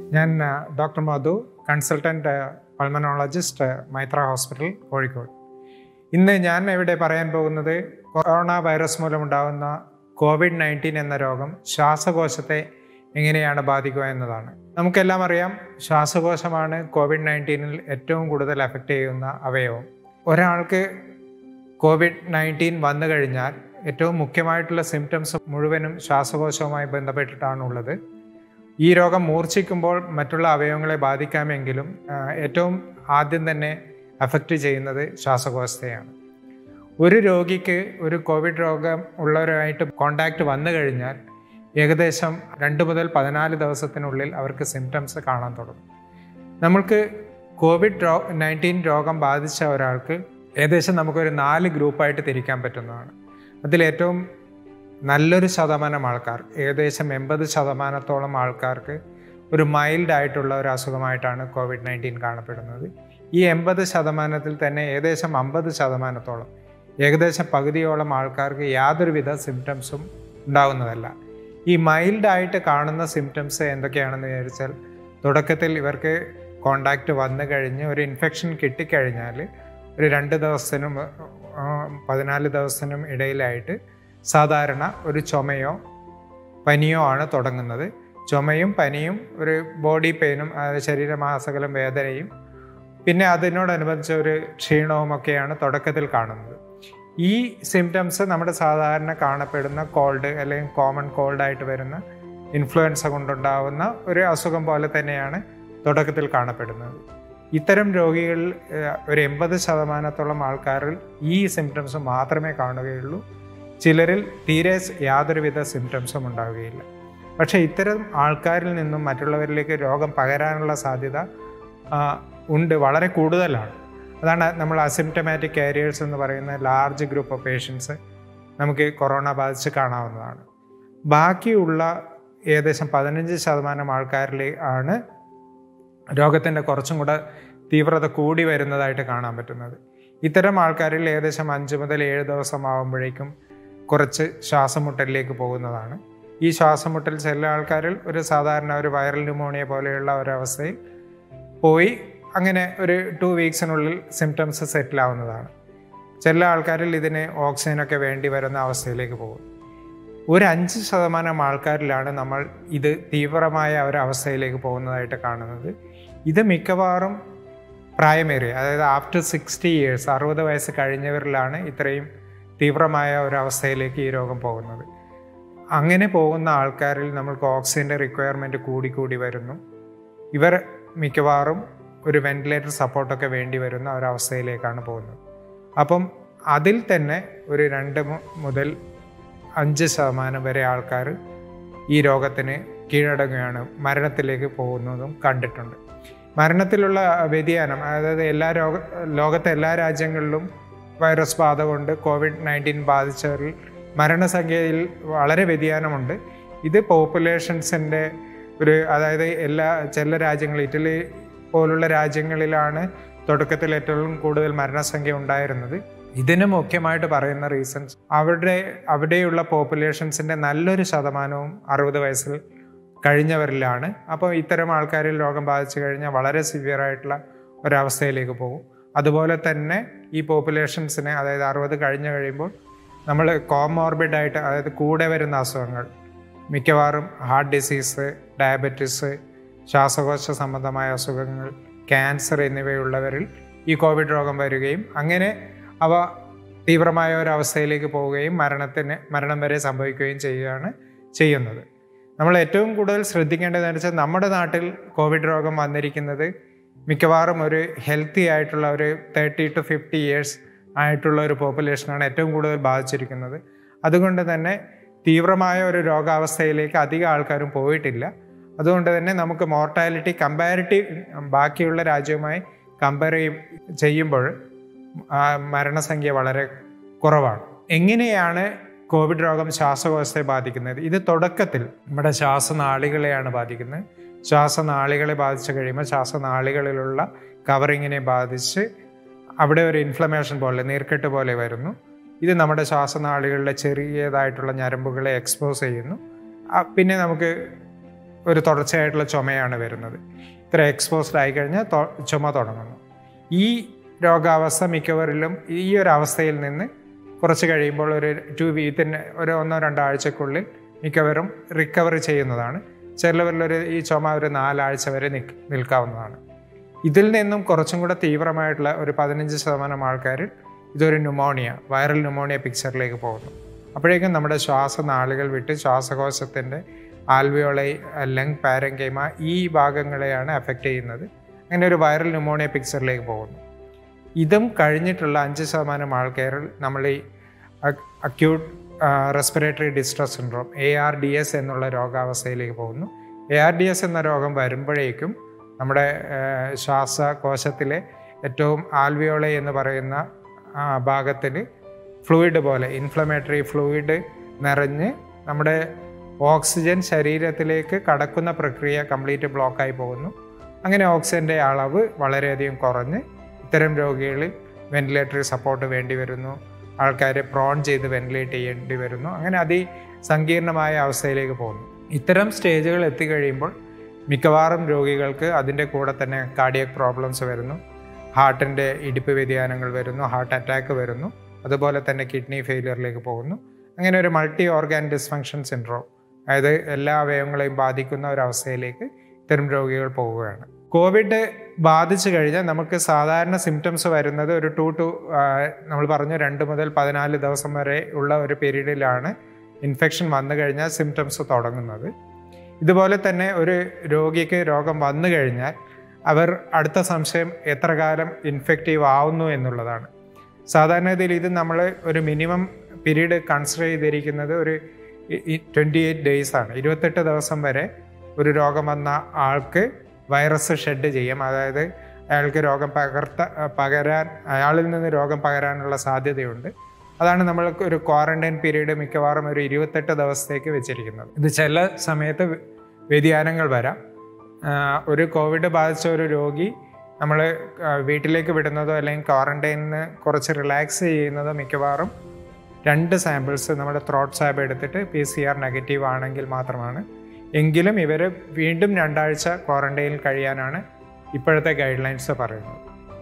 ഞാൻ doctor Madhu consultant pulmonologist Maitra hospital Kozhikode ഇന്ന് ഞാൻ ഇവിടെ പറയാൻ പോകുന്നത് കൊറോണ വൈറസ് മൂലമുണ്ടാകുന്ന കോവിഡ് നയൻറ്റീൻ എന്ന രോഗം ശ്വാസകോശത്തെ എങ്ങനെയാണ് ബാധിക്കുക എന്നതാണ് നമുക്കെല്ലാം അറിയാം ശ്വാസകോശമാണ് കോവിഡ് നയൻറ്റീനിൽ ഏറ്റവും കൂടുതൽ എഫക്റ്റ് ചെയ്യുന്ന അവയവം ഒരാൾക്ക് കോവിഡ് നയൻറ്റീൻ വന്നു കഴിഞ്ഞാൽ ഏറ്റവും മുഖ്യമായിട്ടുള്ള സിംറ്റംസ് മുഴുവനും ശ്വാസകോശവുമായി ബന്ധപ്പെട്ടിട്ടാണ് ഉള്ളത് ഈ രോഗം മൂർച്ഛിക്കുമ്പോൾ മറ്റുള്ള അവയവങ്ങളെ ബാധിക്കാമെങ്കിലും ആ, ഏറ്റവും ആദ്യം തന്നെ അഫക്റ്റ് ചെയ്യുന്നത് ശ്വാസകോശത്തെയാണ് ഒരു രോഗിക്ക് ഒരു കോവിഡ് രോഗം ഉള്ളവരുമായിട്ട് കോണ്ടാക്റ്റ് വന്നു കഴിഞ്ഞാൽ ഏകദേശം രണ്ട് മുതൽ പതിനാല് ദിവസത്തിനുള്ളിൽ അവർക്ക് സിംറ്റംസ് കാണാൻ തുടങ്ങും നമ്മൾക്ക് കോവിഡ് രോ നയൻറ്റീൻ രോഗം ബാധിച്ച ഒരാൾക്ക് ഏകദേശം നമുക്കൊരു നാല് ഗ്രൂപ്പായിട്ട് തിരിക്കാൻ പറ്റുന്നതാണ് അതിലേറ്റവും നല്ലൊരു ശതമാനം ആൾക്കാർ ഏകദേശം എൺപത് ശതമാനത്തോളം ആൾക്കാർക്ക് ഒരു മൈൽഡ് ആയിട്ടുള്ള ഒരു അസുഖമായിട്ടാണ് കോവിഡ് നയൻറ്റീൻ കാണപ്പെടുന്നത് ഈ എൺപത് ശതമാനത്തിൽ തന്നെ ഏകദേശം അമ്പത് ശതമാനത്തോളം ഏകദേശം പകുതിയോളം ആൾക്കാർക്ക് യാതൊരുവിധ സിംറ്റംസും ഉണ്ടാകുന്നതല്ല ഈ മൈൽഡ് ആയിട്ട് കാണുന്ന സിംറ്റംസ് എന്തൊക്കെയാണെന്ന് വിചാരിച്ചാൽ തുടക്കത്തിൽ ഇവർക്ക് കോണ്ടാക്റ്റ് വന്നു കഴിഞ്ഞ് ഒരു ഇൻഫെക്ഷൻ കിട്ടിക്കഴിഞ്ഞാൽ ഒരു രണ്ട് ദിവസത്തിനും ആ, പതിനാല് ദിവസത്തിനും ഇടയിലായിട്ട് സാധാരണ ഒരു ചുമയോ പനിയോ ആണ് തുടങ്ങുന്നത് ചുമയും പനിയും ഒരു ബോഡി പെയിനും അതായത് ശരീരമാസകലം വേദനയും പിന്നെ അതിനോടനുബന്ധിച്ച ഒരു ക്ഷീണവും ഒക്കെയാണ് തുടക്കത്തിൽ കാണുന്നത് ഈ സിംറ്റംസ് നമ്മുടെ സാധാരണ കാണപ്പെടുന്ന കോൾഡ് അല്ലെങ്കിൽ കോമൺ കോൾഡായിട്ട് വരുന്ന ഇൻഫ്ലുവൻസ കൊണ്ടുണ്ടാവുന്ന ഒരു അസുഖം പോലെ തന്നെയാണ് തുടക്കത്തിൽ കാണപ്പെടുന്നത് ഇത്തരം രോഗികളിൽ ഏഹ്, ഒരു എൺപത് ശതമാനത്തോളം ആൾക്കാരിൽ ഈ സിംറ്റംസ് മാത്രമേ കാണുകയുള്ളൂ ചിലരിൽ തീരെ യാതൊരുവിധ സിംറ്റംസും ഉണ്ടാവുകയില്ല പക്ഷേ ഇത്തരം ആൾക്കാരിൽ നിന്നും മറ്റുള്ളവരിലേക്ക് രോഗം പകരാനുള്ള സാധ്യത ആ, ഉണ്ട് വളരെ കൂടുതലാണ് അതാണ് നമ്മൾ അസിംറ്റമാറ്റിക് കാരിയേഴ്സ് എന്ന് പറയുന്ന ലാർജ് ഗ്രൂപ്പ് ഓഫ് പേഷ്യൻസ് നമുക്ക് കൊറോണ ബാധിച്ച് കാണാവുന്നതാണ് ബാക്കിയുള്ള ഏകദേശം പതിനഞ്ച് ശതമാനം ആൾക്കാരിൽ ആണ് രോഗത്തിൻ്റെ കുറച്ചും കൂടെ തീവ്രത കൂടി വരുന്നതായിട്ട് കാണാൻ പറ്റുന്നത് ഇത്തരം ആൾക്കാരിൽ ഏകദേശം അഞ്ച് മുതൽ ഏഴ് ദിവസം ആകുമ്പോഴേക്കും കുറച്ച് ശ്വാസമുട്ടലിലേക്ക് പോകുന്നതാണ് ഈ ശ്വാസമുട്ടൽ ചില ആൾക്കാരിൽ ഒരു സാധാരണ ഒരു വൈറൽ ന്യൂമോണിയ പോലെയുള്ള ഒരവസ്ഥയിൽ പോയി അങ്ങനെ ഒരു ടു വീക്സിനുള്ളിൽ സിംറ്റംസ് സെറ്റിൽ ആവുന്നതാണ് ചില ആൾക്കാരിൽ ഇതിന് ഓക്സിജനൊക്കെ വേണ്ടി വരുന്ന അവസ്ഥയിലേക്ക് പോകും ഒരു അഞ്ച് ശതമാനം ആൾക്കാരിലാണ് നമ്മൾ ഇത് തീവ്രമായ ഒരവസ്ഥയിലേക്ക് പോകുന്നതായിട്ട് കാണുന്നത് ഇത് മിക്കവാറും പ്രായമേറിയ അതായത് ആഫ്റ്റർ സിക്സ്റ്റി ഇയേഴ്സ് അറുപത് വയസ്സ് കഴിഞ്ഞവരിലാണ് ഇത്രയും തീവ്രമായ ഒരവസ്ഥയിലേക്ക് ഈ രോഗം പോകുന്നത് അങ്ങനെ പോകുന്ന ആൾക്കാരിൽ നമ്മൾക്ക് ഓക്സിജൻ്റെ റിക്വയർമെൻറ്റ് കൂടിക്കൂടി വരുന്നു ഇവർ മിക്കവാറും ഒരു വെന്റിലേറ്റർ സപ്പോർട്ടൊക്കെ വേണ്ടി വരുന്ന ഒരവസ്ഥയിലേക്കാണ് പോകുന്നത് അപ്പം അതിൽ തന്നെ ഒരു രണ്ട് മു- മുതൽ അഞ്ച് ശതമാനം വരെ ആൾക്കാർ ഈ രോഗത്തിന് കീഴടങ്ങുകയാണ് മരണത്തിലേക്ക് പോകുന്നതും കണ്ടിട്ടുണ്ട് മരണത്തിലുള്ള വ്യതിയാനം അതായത് എല്ലാ രോഗ ലോകത്തെ എല്ലാ രാജ്യങ്ങളിലും വൈറസ് ബാധ കൊണ്ട് കോവിഡ് നയൻറ്റീൻ ബാധിച്ചവരിൽ മരണസംഖ്യയിൽ വളരെ വ്യതിയാനമുണ്ട് ഇത് പോപ്പുലേഷൻസിൻ്റെ ഒരു അതായത് എല്ലാ ചില രാജ്യങ്ങൾ ഇറ്റലി പോലുള്ള രാജ്യങ്ങളിലാണ് തുടക്കത്തിൽ ഏറ്റവും കൂടുതൽ മരണസംഖ്യ ഉണ്ടായിരുന്നത് ഇതിന് മുഖ്യമായിട്ട് പറയുന്ന റീസൺസ് അവരുടെ അവിടെയുള്ള പോപ്പുലേഷൻസിൻ്റെ നല്ലൊരു ശതമാനവും അറുപത് വയസ്സിൽ കഴിഞ്ഞവരിലാണ് അപ്പോൾ ഇത്തരം ആൾക്കാരിൽ രോഗം ബാധിച്ചു കഴിഞ്ഞാൽ വളരെ സിവിയർ ആയിട്ടുള്ള ഒരവസ്ഥയിലേക്ക് പോകും അതുപോലെ തന്നെ ഈ പോപ്പുലേഷൻസിനെ അതായത് അറുപത് കഴിഞ്ഞ് കഴിയുമ്പോൾ നമ്മൾ കോമോർബിഡ് ആയിട്ട് അതായത് കൂടെ വരുന്ന അസുഖങ്ങൾ മിക്കവാറും ഹാർട്ട് ഡിസീസ് ഡയബറ്റിസ് ശ്വാസകോശ സംബന്ധമായ അസുഖങ്ങൾ ക്യാൻസർ എന്നിവയുള്ളവരിൽ ഈ കോവിഡ് രോഗം വരികയും അങ്ങനെ അവ തീവ്രമായ ഒരു അവസ്ഥയിലേക്ക് പോവുകയും മരണത്തിന് മരണം വരെ സംഭവിക്കുകയും ചെയ്യുകയാണ് ചെയ്യുന്നത് നമ്മൾ ഏറ്റവും കൂടുതൽ ശ്രദ്ധിക്കേണ്ടതെന്ന് വെച്ചാൽ നമ്മുടെ നാട്ടിൽ കോവിഡ് രോഗം വന്നിരിക്കുന്നത് മിക്കവാറും ഒരു ഹെൽത്തി ആയിട്ടുള്ള ഒരു തേർട്ടി ടു ഫിഫ്റ്റി ഇയേഴ്സ് ആയിട്ടുള്ള ഒരു പോപ്പുലേഷനാണ് ഏറ്റവും കൂടുതൽ ബാധിച്ചിരിക്കുന്നത് അതുകൊണ്ട് തന്നെ തീവ്രമായ ഒരു രോഗാവസ്ഥയിലേക്ക് അധികം ആൾക്കാരും പോയിട്ടില്ല അതുകൊണ്ട് തന്നെ നമുക്ക് മോർട്ടാലിറ്റി കമ്പാരിറ്റീവ് ബാക്കിയുള്ള രാജ്യവുമായി കമ്പയർ ചെയ്യുമ്പോൾ ആ, മരണസംഖ്യ വളരെ കുറവാണ് എങ്ങനെയാണ് കോവിഡ് രോഗം ശ്വാസകോശത്തെ ബാധിക്കുന്നത് ഇത് തുടക്കത്തിൽ നമ്മുടെ ശ്വാസനാളികളെയാണ് ബാധിക്കുന്നത് ശ്വാസനാളികളെ ബാധിച്ചു കഴിയുമ്പോൾ ശ്വാസനാളികളിലുള്ള കവറിങ്ങിനെ ബാധിച്ച് അവിടെ ഒരു ഇൻഫ്ലമേഷൻ പോലെ നീർക്കെട്ട് പോലെ വരുന്നു ഇത് നമ്മുടെ ശ്വാസനാളികളിലെ ചെറിയതായിട്ടുള്ള ഞരമ്പുകളെ എക്സ്പോസ് ചെയ്യുന്നു ആ, പിന്നെ നമുക്ക് ഒരു തുടർച്ചയായിട്ടുള്ള ചുമയാണ് വരുന്നത് ഇത്ര എക്സ്പോസ്ഡ് ആയി കഴിഞ്ഞാൽ തൊ- ചുമ തുടങ്ങുന്നു ഈ രോഗാവസ്ഥ മിക്കവരിലും ഈ ഒരു അവസ്ഥയിൽ നിന്ന് കുറച്ച് കഴിയുമ്പോൾ ഒരു ടു വീത്തിന് ഒരു ഒന്നോ രണ്ടോ ആഴ്ചക്കുള്ളിൽ മിക്കവരും റിക്കവറി ചെയ്യുന്നതാണ് ചിലവരിലൊരു ഈ ചുമ ഒരു നാലാഴ്ച വരെ നിൽക്ക് നിൽക്കാവുന്നതാണ് ഇതിൽ നിന്നും കുറച്ചും കൂടെ തീവ്രമായിട്ടുള്ള ഒരു പതിനഞ്ച് ശതമാനം ആൾക്കാരിൽ ഇതൊരു ന്യൂമോണിയ വൈറൽ ന്യൂമോണിയ പിക്ചറിലേക്ക് പോകുന്നു അപ്പോഴേക്കും നമ്മുടെ ശ്വാസനാളികൾ വിട്ട് ശ്വാസകോശത്തിൻ്റെ ആൽവിയോളൈ ലങ് പാരങ്കൈമ ഈ ഭാഗങ്ങളെയാണ് അഫക്റ്റ് ചെയ്യുന്നത് അങ്ങനെ ഒരു വൈറൽ ന്യൂമോണിയ പിക്ചറിലേക്ക് പോകുന്നു ഇതും കഴിഞ്ഞിട്ടുള്ള അഞ്ച് ശതമാനം ആൾക്കാരിൽ നമ്മൾ ഈ acute respiratory distress syndrome A R D S എന്നുള്ള രോഗാവസ്ഥയിലേക്ക് പോകുന്നു എ ആർ ഡി എസ് എന്ന രോഗം വരുമ്പോഴേക്കും നമ്മുടെ ശ്വാസകോശത്തിലെ ഏറ്റവും ആൽവിയോളെ എന്ന് പറയുന്ന ഭാഗത്തിൽ ഫ്ലൂയിഡ് പോലെ ഇൻഫ്ലമേറ്ററി ഫ്ലൂയിഡ് നിറഞ്ഞ് നമ്മുടെ ഓക്സിജൻ ശരീരത്തിലേക്ക് കടക്കുന്ന പ്രക്രിയ കംപ്ലീറ്റ് ബ്ലോക്കായി പോകുന്നു അങ്ങനെ ഓക്സിജൻ്റെ അളവ് വളരെയധികം കുറഞ്ഞ് ഇത്തരം രോഗികളിൽ വെന്റിലേറ്ററി സപ്പോർട്ട് വേണ്ടി വരുന്നു ആൾക്കാരെ പ്രോൺ ചെയ്ത് വെന്റിലേറ്റ് ചെയ്യേണ്ടി വരുന്നു അങ്ങനെ അതിസങ്കീർണമായ അവസ്ഥയിലേക്ക് പോകുന്നു ഇത്തരം സ്റ്റേജുകൾ എത്തിക്കഴിയുമ്പോൾ മിക്കവാറും രോഗികൾക്ക് അതിൻ്റെ കൂടെ തന്നെ കാർഡിയക് പ്രോബ്ലംസ് വരുന്നു ഹാർട്ടിൻ്റെ ഇടിപ്പ് വ്യതിയാനങ്ങൾ വരുന്നു ഹാർട്ട് അറ്റാക്ക് വരുന്നു അതുപോലെ തന്നെ കിഡ്നി ഫെയിലിയറിലേക്ക് പോകുന്നു അങ്ങനെ ഒരു മൾട്ടി ഓർഗാൻ ഡിസ്ഫങ്ഷൻ സിൻഡ്രോം അതായത് എല്ലാ അവയവങ്ങളെയും ബാധിക്കുന്ന ഒരു അവസ്ഥയിലേക്ക് ഇത്തരം രോഗികൾ പോവുകയാണ് കോവിഡ് ബാധിച്ചു കഴിഞ്ഞാൽ നമുക്ക് സാധാരണ സിംറ്റംസ് വരുന്നത് ഒരു ടു ടു നമ്മൾ പറഞ്ഞു രണ്ട് മുതൽ പതിനാല് ദിവസം വരെ ഉള്ള ഒരു പീരീഡിലാണ് ഇൻഫെക്ഷൻ വന്നു കഴിഞ്ഞാൽ സിംറ്റംസ് തുടങ്ങുന്നത് ഇതുപോലെ തന്നെ ഒരു രോഗിക്ക് രോഗം വന്നു കഴിഞ്ഞാൽ അവർ അടുത്ത സംശയം എത്ര കാലം ഇൻഫെക്റ്റീവ് ആവുന്നു എന്നുള്ളതാണ് സാധാരണഗതിയിൽ ഇത് നമ്മൾ ഒരു മിനിമം പീരീഡ് കൺസിഡർ ചെയ്തിരിക്കുന്നത് ഒരു ട്വൻറ്റി എയ്റ്റ് ഡേയ്സ് ആണ് ഇരുപത്തെട്ട് ദിവസം വരെ ഒരു രോഗം വന്ന ആൾക്ക് വൈറസ് ഷെഡ് ചെയ്യാം അതായത് അയാൾക്ക് രോഗം പകർത്ത പകരാൻ അയാളിൽ നിന്ന് രോഗം പകരാനുള്ള സാധ്യതയുണ്ട് അതാണ് നമ്മൾ ഒരു ക്വാറന്റൈൻ പീരീഡ് മിക്കവാറും ഒരു ഇരുപത്തെട്ട് ദിവസത്തേക്ക് വെച്ചിരിക്കുന്നത് ഇത് ചില സമയത്ത് വ്യതിയാനങ്ങൾ വരാം ഒരു കോവിഡ് ബാധിച്ച ഒരു രോഗി നമ്മൾ വീട്ടിലേക്ക് വിടുന്നതോ അല്ലെങ്കിൽ ക്വാറന്റൈനിന് കുറച്ച് റിലാക്സ് ചെയ്യുന്നതോ മിക്കവാറും രണ്ട് സാമ്പിൾസ് നമ്മുടെ ത്രോട്ട് സാബ് എടുത്തിട്ട് പി സി ആർ നെഗറ്റീവ് ആണെങ്കിൽ മാത്രമാണ് എങ്കിലും ഇവർ വീണ്ടും രണ്ടാഴ്ച ക്വാറന്റൈനിൽ കഴിയാനാണ് ഇപ്പോഴത്തെ ഗൈഡ് ലൈൻസ് പറയുന്നത്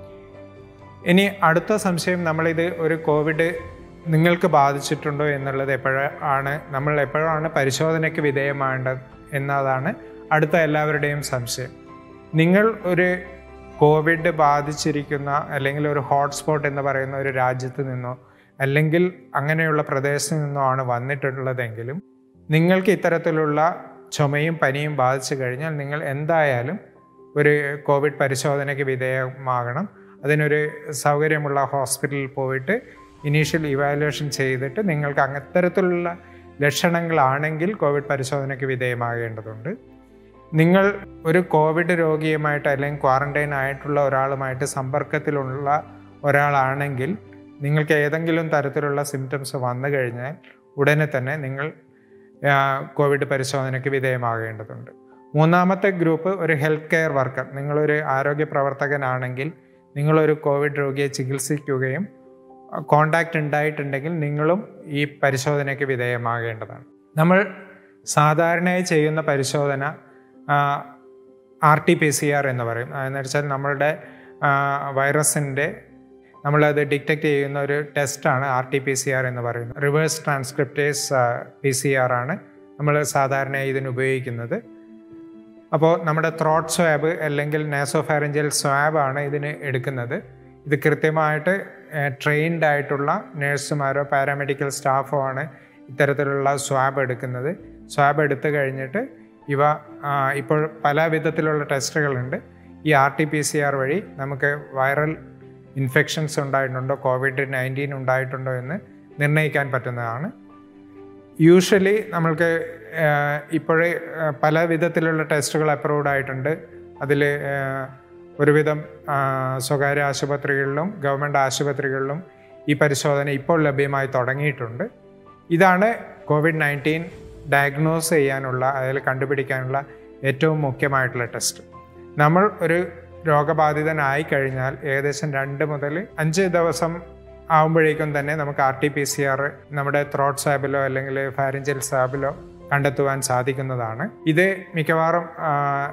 ഇനി അടുത്ത സംശയം നമ്മളിത് ഒരു കോവിഡ് നിങ്ങൾക്ക് ബാധിച്ചിട്ടുണ്ടോ എന്നുള്ളത് എപ്പോഴാണ് നമ്മൾ എപ്പോഴാണ് പരിശോധനയ്ക്ക് വിധേയമാകേണ്ടത് എന്നതാണ് അടുത്ത എല്ലാവരുടെയും സംശയം നിങ്ങൾ ഒരു കോവിഡ് ബാധിച്ചിരിക്കുന്ന അല്ലെങ്കിൽ ഒരു ഹോട്ട്സ്പോട്ട് എന്ന് പറയുന്ന ഒരു രാജ്യത്ത് നിന്നോ അല്ലെങ്കിൽ അങ്ങനെയുള്ള പ്രദേശത്ത് നിന്നോ ആണ് വന്നിട്ടുള്ളതെങ്കിലും നിങ്ങൾക്ക് ഇത്തരത്തിലുള്ള ചുമയും പനിയും ബാധിച്ചു കഴിഞ്ഞാൽ നിങ്ങൾ എന്തായാലും ഒരു കോവിഡ് പരിശോധനയ്ക്ക് വിധേയമാകണം അതിനൊരു സൗകര്യമുള്ള ഹോസ്പിറ്റലിൽ പോയിട്ട് ഇനീഷ്യൽ ഇവാലുവേഷൻ ചെയ്തിട്ട് നിങ്ങൾക്ക് അത്തരത്തിലുള്ള ലക്ഷണങ്ങളാണെങ്കിൽ കോവിഡ് പരിശോധനയ്ക്ക് വിധേയമാകേണ്ടതുണ്ട് നിങ്ങൾ ഒരു കോവിഡ് രോഗിയുമായിട്ട് അല്ലെങ്കിൽ ക്വാറന്റൈൻ ആയിട്ടുള്ള ഒരാളുമായിട്ട് സമ്പർക്കത്തിലുള്ള ഒരാളാണെങ്കിൽ നിങ്ങൾക്ക് ഏതെങ്കിലും തരത്തിലുള്ള സിംറ്റംസ് വന്നു കഴിഞ്ഞാൽ ഉടനെ തന്നെ നിങ്ങൾ കോവിഡ് പരിശോധനയ്ക്ക് വിധേയമാകേണ്ടതുണ്ട് മൂന്നാമത്തെ ഗ്രൂപ്പ് ഒരു ഹെൽത്ത് കെയർ വർക്കർ നിങ്ങളൊരു ആരോഗ്യ പ്രവർത്തകനാണെങ്കിൽ നിങ്ങളൊരു കോവിഡ് രോഗിയെ ചികിത്സിക്കുകയും കോണ്ടാക്റ്റ് ഉണ്ടായിട്ടുണ്ടെങ്കിൽ നിങ്ങളും ഈ പരിശോധനയ്ക്ക് വിധേയമാകേണ്ടതാണ് നമ്മൾ സാധാരണയായി ചെയ്യുന്ന പരിശോധന R T P C R എന്ന് പറയും എന്ന് വെച്ചാൽ നമ്മളുടെ വൈറസിൻ്റെ നമ്മളത് ഡിറ്റക്റ്റ് ചെയ്യുന്ന ഒരു ടെസ്റ്റാണ് R T P C R എന്ന് പറയുന്നത് reverse transcriptase P C R ആണ് നമ്മൾ സാധാരണയായി ഇതിന് ഉപയോഗിക്കുന്നത് അപ്പോൾ നമ്മുടെ ത്രോട്ട് സ്വാബ് അല്ലെങ്കിൽ നാസോഫാരഞ്ചൽ സ്വാബ് ആണ് ഇതിന് എടുക്കുന്നത് ഇത് കൃത്യമായിട്ട് ട്രെയിൻഡ് ആയിട്ടുള്ള നേഴ്സുമാരോ പാരാമെഡിക്കൽ സ്റ്റാഫോ ആണ് ഇത്തരത്തിലുള്ള സ്വാബ് എടുക്കുന്നത് സ്വാബ് എടുത്തു കഴിഞ്ഞിട്ട് ഇവ ഇപ്പോൾ പല വിധത്തിലുള്ള ടെസ്റ്റുകളുണ്ട് ഈ R T P C R വഴി നമുക്ക് വൈറൽ ഇൻഫെക്ഷൻസ് ഉണ്ടായിട്ടുണ്ടോ കോവിഡ് നയൻറ്റീൻ ഉണ്ടായിട്ടുണ്ടോ എന്ന് നിർണ്ണയിക്കാൻ പറ്റുന്നതാണ് യൂഷ്വലി നമ്മൾക്ക് ഇപ്പോഴേ പല വിധത്തിലുള്ള ടെസ്റ്റുകൾ അപ്രൂവ്ഡ് ആയിട്ടുണ്ട് അതിൽ ഒരുവിധം സ്വകാര്യ ആശുപത്രികളിലും ഗവൺമെൻറ് ആശുപത്രികളിലും ഈ പരിശോധന ഇപ്പോൾ ലഭ്യമായി തുടങ്ങിയിട്ടുണ്ട് ഇതാണ് കോവിഡ് നയൻറ്റീൻ ഡയഗ്നോസ് ചെയ്യാനുള്ള അതിൽ കണ്ടുപിടിക്കാനുള്ള ഏറ്റവും മുഖ്യമായിട്ടുള്ള ടെസ്റ്റ് നമ്മൾ ഒരു രോഗബാധിതനായി കഴിഞ്ഞാൽ ഏകദേശം രണ്ട് മുതൽ അഞ്ച് ദിവസം ആവുമ്പോഴേക്കും തന്നെ നമുക്ക് R T P C R നമ്മുടെ ത്രോട്ട് സാബിലോ അല്ലെങ്കിൽ ഫാരിഞ്ചൽ സാബിലോ കണ്ടെത്തുവാൻ സാധിക്കുന്നതാണ് ഇത് മിക്കവാറും ആ,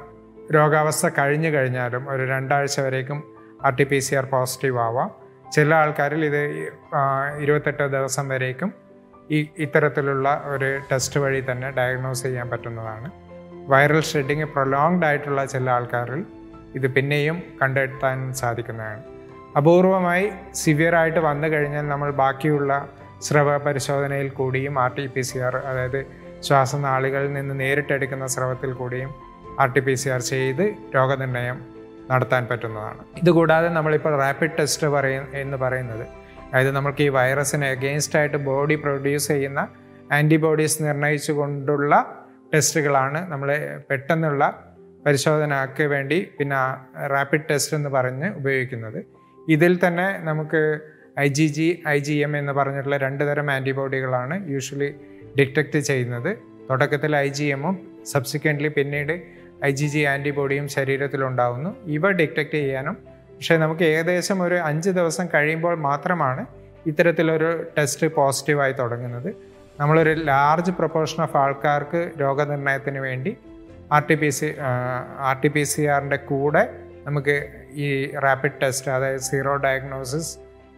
രോഗാവസ്ഥ കഴിഞ്ഞു കഴിഞ്ഞാലും ഒരു രണ്ടാഴ്ച വരേക്കും R T P C R positive ആവാം ചില ആൾക്കാരിൽ ഇത് ആ, ഇരുപത്തെട്ട് ദിവസം വരേക്കും ഈ ഇത്തരത്തിലുള്ള ഒരു ടെസ്റ്റ് വഴി തന്നെ ഡയഗ്നോസ് ചെയ്യാൻ പറ്റുന്നതാണ് വൈറൽ ഷെഡിങ് പ്രൊലോങ്ഡ് ആയിട്ടുള്ള ചില ആൾക്കാരിൽ ഇത് പിന്നെയും കണ്ടെത്താൻ സാധിക്കുന്നതാണ് അപൂർവമായി സിവിയർ ആയിട്ട് വന്നു കഴിഞ്ഞാൽ നമ്മൾ ബാക്കിയുള്ള സ്രവ പരിശോധനയിൽ കൂടിയും R T P C R അതായത് ശ്വാസനാളികളിൽ നിന്ന് നേരിട്ടെടുക്കുന്ന സ്രവത്തിൽ കൂടിയും R T P C R ചെയ്ത് രോഗനിർണയം നടത്താൻ പറ്റുന്നതാണ് ഇതുകൂടാതെ നമ്മളിപ്പോൾ റാപ്പിഡ് ടെസ്റ്റ് പറയ എന്ന് പറയുന്നത് അതായത് നമുക്ക് ഈ വൈറസിന് എഗെയിൻസ്റ്റ് ആയിട്ട് ബോഡി പ്രൊഡ്യൂസ് ചെയ്യുന്ന ആൻറ്റിബോഡീസ് നിർണ്ണയിച്ചു കൊണ്ടുള്ള ടെസ്റ്റുകളാണ് നമ്മൾ പെട്ടെന്നുള്ള പരിശോധനയ്ക്ക് വേണ്ടി പിന്നെ റാപ്പിഡ് ടെസ്റ്റ് എന്ന് പറഞ്ഞ് ഉപയോഗിക്കുന്നത് ഇതിൽ തന്നെ നമുക്ക് I G G I G M എന്ന് പറഞ്ഞിട്ടുള്ള രണ്ട് തരം ആൻറ്റിബോഡികളാണ് യൂഷ്വലി ഡിറ്റക്റ്റ് ചെയ്യുന്നത് തുടക്കത്തിൽ ഐ ജി എമ്മും സബ്സിക്വൻ്റ്ലി പിന്നീട് ഐ ജി ജി ആൻറ്റിബോഡിയും ശരീരത്തിലുണ്ടാവുന്നു ഇവ ഡിറ്റക്റ്റ് ചെയ്യാനും പക്ഷേ നമുക്ക് ഏകദേശം ഒരു അഞ്ച് ദിവസം കഴിയുമ്പോൾ മാത്രമാണ് ഇത്തരത്തിലൊരു ടെസ്റ്റ് പോസിറ്റീവായി തുടങ്ങുന്നത് നമ്മളൊരു ലാർജ് പ്രൊപ്പോർഷൻ ഓഫ് ആൾക്കാർക്ക് രോഗനിർണയത്തിന് വേണ്ടി R T P C R T P C ആറിൻ്റെ കൂടെ നമുക്ക് ഈ റാപ്പിഡ് ടെസ്റ്റ് അതായത് സീറോ ഡയഗ്നോസിസ്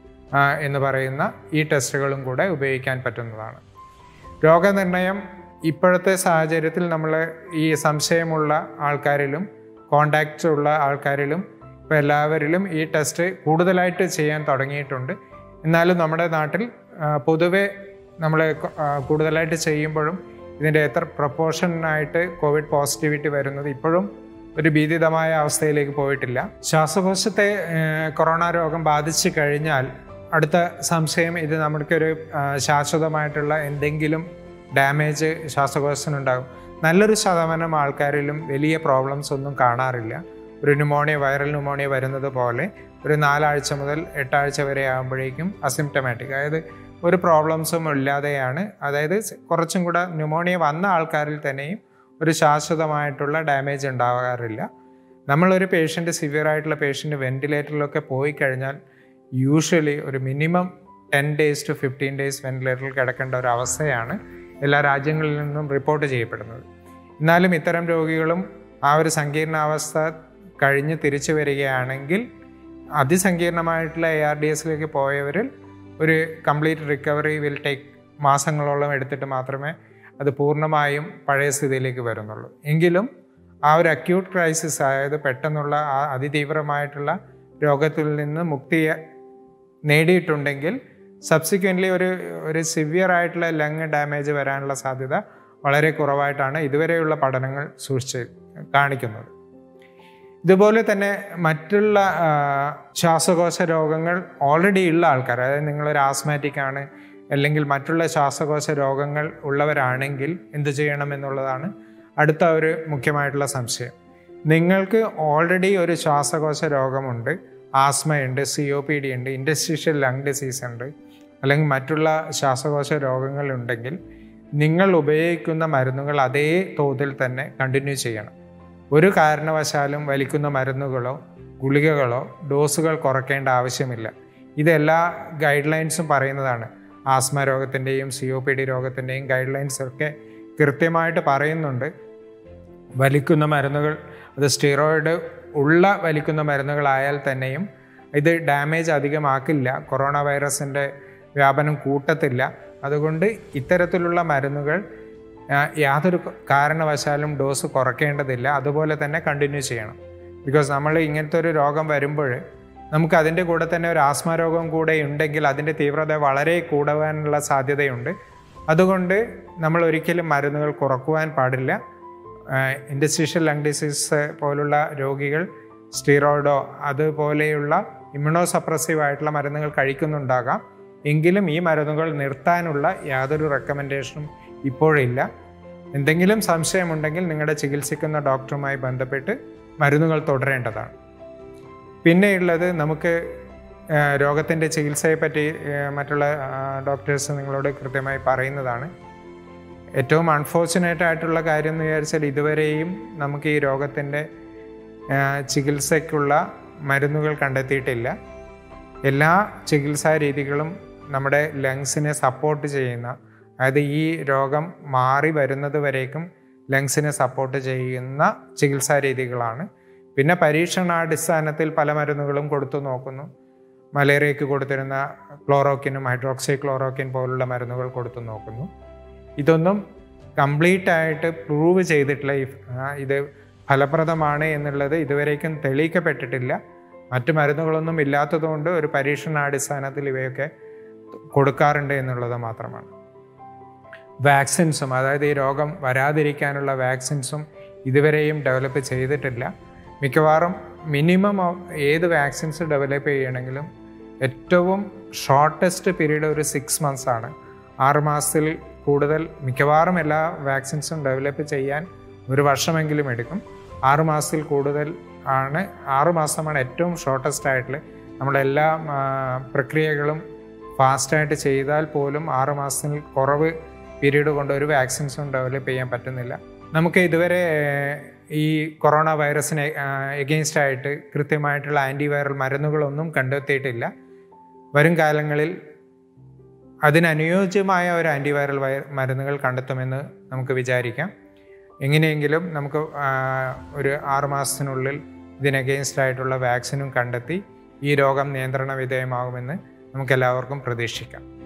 എന്ന് പറയുന്ന ഈ ടെസ്റ്റുകളും കൂടെ ഉപയോഗിക്കാൻ പറ്റുന്നതാണ് രോഗനിർണയം ഇപ്പോഴത്തെ സാഹചര്യത്തിൽ നമ്മൾ ഈ സംശയമുള്ള ആൾക്കാരിലും കോണ്ടാക്ട്സ് ഉള്ള ആൾക്കാരിലും ഇപ്പോൾ എല്ലാവരിലും ഈ ടെസ്റ്റ് കൂടുതലായിട്ട് ചെയ്യാൻ തുടങ്ങിയിട്ടുണ്ട് എന്നാലും നമ്മുടെ നാട്ടിൽ ആ, പൊതുവെ നമ്മൾ കൂടുതലായിട്ട് ചെയ്യുമ്പോഴും ഇതിൻ്റെ എത്ര പ്രൊപ്പോർഷനായിട്ട് കോവിഡ് പോസിറ്റിവിറ്റി വരുന്നത് ഇപ്പോഴും ഒരു ഭീതിതമായ അവസ്ഥയിലേക്ക് പോയിട്ടില്ല ശ്വാസകോശത്തെ ആ, കൊറോണ രോഗം ബാധിച്ചു കഴിഞ്ഞാൽ അടുത്ത സംശയം ഇത് നമുക്കൊരു ആ, ശാശ്വതമായിട്ടുള്ള എന്തെങ്കിലും ഡാമേജ് ശ്വാസകോശത്തിനുണ്ടാകും നല്ലൊരു ശതമാനം ആൾക്കാരിലും വലിയ പ്രോബ്ലംസ് ഒന്നും കാണാറില്ല ഒരു ന്യൂമോണിയ വൈറൽ ന്യൂമോണിയ വരുന്നത് പോലെ ഒരു നാലാഴ്ച മുതൽ എട്ടാഴ്ച വരെ ആകുമ്പോഴേക്കും അസിംറ്റമാറ്റിക് അതായത് ഒരു പ്രോബ്ലംസും ഇല്ലാതെയാണ് അതായത് കുറച്ചും കൂടെ ന്യൂമോണിയ വന്ന ആൾക്കാരിൽ തന്നെയും ഒരു ശാശ്വതമായിട്ടുള്ള ഡാമേജ് ഉണ്ടാകാറില്ല നമ്മളൊരു പേഷ്യൻ്റ് സിവിയർ ആയിട്ടുള്ള പേഷ്യൻ്റ് വെന്റിലേറ്ററിലൊക്കെ പോയി കഴിഞ്ഞാൽ യൂഷ്വലി ഒരു minimum ten days to fifteen days വെന്റിലേറ്ററിൽ കിടക്കേണ്ട ഒരു അവസ്ഥയാണ് എല്ലാ രാജ്യങ്ങളിൽ നിന്നും റിപ്പോർട്ട് ചെയ്യപ്പെടുന്നത് എന്നാലും ഇത്തരം രോഗികളും ആ ഒരു സങ്കീർണാവസ്ഥ കഴിഞ്ഞ് തിരിച്ചു വരികയാണെങ്കിൽ അതിസങ്കീർണമായിട്ടുള്ള എ ആർ ഡി എസിലേക്ക് പോയവരിൽ ഒരു കംപ്ലീറ്റ് റിക്കവറി വിൽ ടേക്ക് മാസങ്ങളോളം എടുത്തിട്ട് മാത്രമേ അത് പൂർണ്ണമായും പഴയ സ്ഥിതിയിലേക്ക് വരുന്നുള്ളൂ എങ്കിലും ആ ഒരു അക്യൂട്ട് ക്രൈസിസ് അതായത് പെട്ടെന്നുള്ള ആ അതിതീവ്രമായിട്ടുള്ള രോഗത്തിൽ നിന്ന് മുക്തി നേടിയിട്ടുണ്ടെങ്കിൽ സബ്സിക്വൻ്റ്ലി ഒരു ഒരു സിവിയർ ആയിട്ടുള്ള ലങ് ഡാമേജ് വരാനുള്ള സാധ്യത വളരെ കുറവായിട്ടാണ് ഇതുവരെയുള്ള പഠനങ്ങൾ സൂക്ഷിച്ച് കാണിക്കുന്നത് ഇതുപോലെ തന്നെ മറ്റുള്ള ആ, ശ്വാസകോശ രോഗങ്ങൾ ഓൾറെഡി ഉള്ള ആൾക്കാർ അതായത് നിങ്ങളൊരു ആസ്മാറ്റിക് ആണ് അല്ലെങ്കിൽ മറ്റുള്ള ശ്വാസകോശ രോഗങ്ങൾ ഉള്ളവരാണെങ്കിൽ എന്ത് ചെയ്യണം എന്നുള്ളതാണ് അടുത്ത ഒരു മുഖ്യമായിട്ടുള്ള സംശയം നിങ്ങൾക്ക് ഓൾറെഡി ഒരു ശ്വാസകോശ രോഗമുണ്ട് ആസ്മയുണ്ട് സി ഒ പി ഡി ഉണ്ട് ഇൻഡസ്ട്രീഷ്യൽ ലങ് ഡിസീസ് ഉണ്ട് അല്ലെങ്കിൽ മറ്റുള്ള ശ്വാസകോശ രോഗങ്ങളുണ്ടെങ്കിൽ നിങ്ങൾ ഉപയോഗിക്കുന്ന മരുന്നുകൾ അതേ തോതിൽ തന്നെ കണ്ടിന്യൂ ചെയ്യണം ഒരു കാരണവശാലും വലിക്കുന്ന മരുന്നുകളോ ഗുളികകളോ ഡോസുകൾ കുറയ്ക്കേണ്ട ആവശ്യമില്ല ഇതെല്ലാ ഗൈഡ് ലൈൻസും പറയുന്നതാണ് ആസ്മ രോഗത്തിൻ്റെയും സി ഒ പി ഡി രോഗത്തിൻ്റെയും ഗൈഡ് ലൈൻസ് ഒക്കെ കൃത്യമായിട്ട് പറയുന്നുണ്ട് വലിക്കുന്ന മരുന്നുകൾ അത് സ്റ്റിറോയിഡ് ഉള്ള വലിക്കുന്ന മരുന്നുകളായാൽ തന്നെയും ഇത് ഡാമേജ് അധികമാക്കില്ല കൊറോണ വൈറസിൻ്റെ വ്യാപനം കൂട്ടത്തില്ല അതുകൊണ്ട് ഇത്തരത്തിലുള്ള മരുന്നുകൾ ആ, യാതൊരു കാരണവശാലും ഡോസ് കുറയ്ക്കേണ്ടതില്ല അതുപോലെ തന്നെ കണ്ടിന്യൂ ചെയ്യണം ബിക്കോസ് നമ്മൾ ഇങ്ങനത്തെ ഒരു രോഗം വരുമ്പോൾ നമുക്ക് അതിൻ്റെ കൂടെ തന്നെ ഒരു ആസ്മ രോഗം കൂടെ ഉണ്ടെങ്കിൽ അതിൻ്റെ തീവ്രത വളരെ കൂടുവാനുള്ള സാധ്യതയുണ്ട് അതുകൊണ്ട് നമ്മൾ ഒരിക്കലും മരുന്നുകൾ കുറക്കുവാൻ പാടില്ല ഇൻഡസ്ട്രീഷ്യൽ ലങ് ഡിസീസ് പോലുള്ള രോഗികൾ സ്റ്റീറോയിഡോ അതുപോലെയുള്ള ഇമ്മ്യൂണോ സപ്രസീവ് ആയിട്ടുള്ള മരുന്നുകൾ കഴിക്കുന്നുണ്ടാകാം എങ്കിലും ഈ മരുന്നുകൾ നിർത്താനുള്ള യാതൊരു റെക്കമെൻഡേഷനും ഇപ്പോഴില്ല എന്തെങ്കിലും സംശയമുണ്ടെങ്കിൽ നിങ്ങളുടെ ചികിത്സിക്കുന്ന ഡോക്ടറുമായി ബന്ധപ്പെട്ട് മരുന്നുകൾ തുടരേണ്ടതാണ് പിന്നെയുള്ളത് നമുക്ക് രോഗത്തിൻ്റെ ചികിത്സയെപ്പറ്റി ആ, മറ്റുള്ള ഡോക്ടേഴ്സ് നിങ്ങളോട് കൃത്യമായി പറയുന്നതാണ് ഏറ്റവും അൺഫോർച്ചുനേറ്റ് ആയിട്ടുള്ള കാര്യം എന്ന് വിചാരിച്ചാൽ ഇതുവരെയും നമുക്ക് ഈ രോഗത്തിൻ്റെ ആ, ചികിത്സയ്ക്കുള്ള മരുന്നുകൾ കണ്ടെത്തിയിട്ടില്ല എല്ലാ ചികിത്സാ രീതികളും നമ്മുടെ ലങ്സിനെ സപ്പോർട്ട് ചെയ്യുന്ന അതായത് ഈ രോഗം മാറി വരുന്നത് വരേക്കും ലങ്സിനെ സപ്പോർട്ട് ചെയ്യുന്ന ചികിത്സാ രീതികളാണ് പിന്നെ പരീക്ഷണാടിസ്ഥാനത്തിൽ പല മരുന്നുകളും കൊടുത്തു നോക്കുന്നു മലേറിയയ്ക്ക് കൊടുത്തിരുന്ന ക്ലോറോക്കിനും ഹൈഡ്രോക്സി ക്ലോറോക്കിൻ പോലുള്ള മരുന്നുകൾ കൊടുത്തു നോക്കുന്നു ഇതൊന്നും കംപ്ലീറ്റ് ആയിട്ട് പ്രൂവ് ചെയ്തിട്ടില്ല ഈ ആ, ഇത് ഫലപ്രദമാണ് എന്നുള്ളത് ഇതുവരേക്കും തെളിയിക്കപ്പെട്ടിട്ടില്ല മറ്റു മരുന്നുകളൊന്നും ഇല്ലാത്തതുകൊണ്ട് ഒരു പരീക്ഷണാടിസ്ഥാനത്തിൽ ഇവയൊക്കെ കൊടുക്കാറുണ്ട് എന്നുള്ളത് മാത്രമാണ് വാക്സിൻസും അതായത് ഈ രോഗം വരാതിരിക്കാനുള്ള വാക്സിൻസും ഇതുവരെയും ഡെവലപ്പ് ചെയ്തിട്ടില്ല മിക്കവാറും മിനിമം ഏത് വാക്സിൻസ് ഡെവലപ്പ് ചെയ്യണമെങ്കിലും ഏറ്റവും ഷോർട്ടസ്റ്റ് പീരീഡ് ഒരു സിക്സ് മന്ത്സ് ആണ് ആറ് മാസത്തിൽ കൂടുതൽ മിക്കവാറും എല്ലാ വാക്സിൻസും ഡെവലപ്പ് ചെയ്യാൻ ഒരു വർഷമെങ്കിലും എടുക്കും ആറ് മാസത്തിൽ കൂടുതൽ ആണ് ആറ് മാസമാണ് ഏറ്റവും ഷോർട്ടസ്റ്റ് ആയിട്ടുള്ള നമ്മളെല്ലാ ആ, പ്രക്രിയകളും ഫാസ്റ്റായിട്ട് ചെയ്താൽ പോലും ആറ് മാസത്തിൽ കുറവ് പീരീഡ് കൊണ്ട് ഒരു വാക്സിൻസും ഡെവലപ്പ് ചെയ്യാൻ പറ്റുന്നില്ല നമുക്ക് ഇതുവരെ ഏഹ്, ഈ കൊറോണ വൈറസിന് എഗെയിൻസ്റ്റ് ആയിട്ട് കൃത്യമായിട്ടുള്ള ആൻറ്റിവൈറൽ മരുന്നുകളൊന്നും കണ്ടെത്തിയിട്ടില്ല വരും കാലങ്ങളിൽ അതിനനുയോജ്യമായ ഒരു ആൻറ്റിവൈറൽ വൈ മരുന്നുകൾ കണ്ടെത്തുമെന്ന് നമുക്ക് വിചാരിക്കാം എങ്ങനെയെങ്കിലും നമുക്ക് ആ, ഒരു ആറ് മാസത്തിനുള്ളിൽ ഇതിന് എഗെയിൻസ്റ്റ് ആയിട്ടുള്ള വാക്സിനും കണ്ടെത്തി ഈ രോഗം നിയന്ത്രണ വിധേയമാകുമെന്ന് നമുക്കെല്ലാവർക്കും പ്രതീക്ഷിക്കാം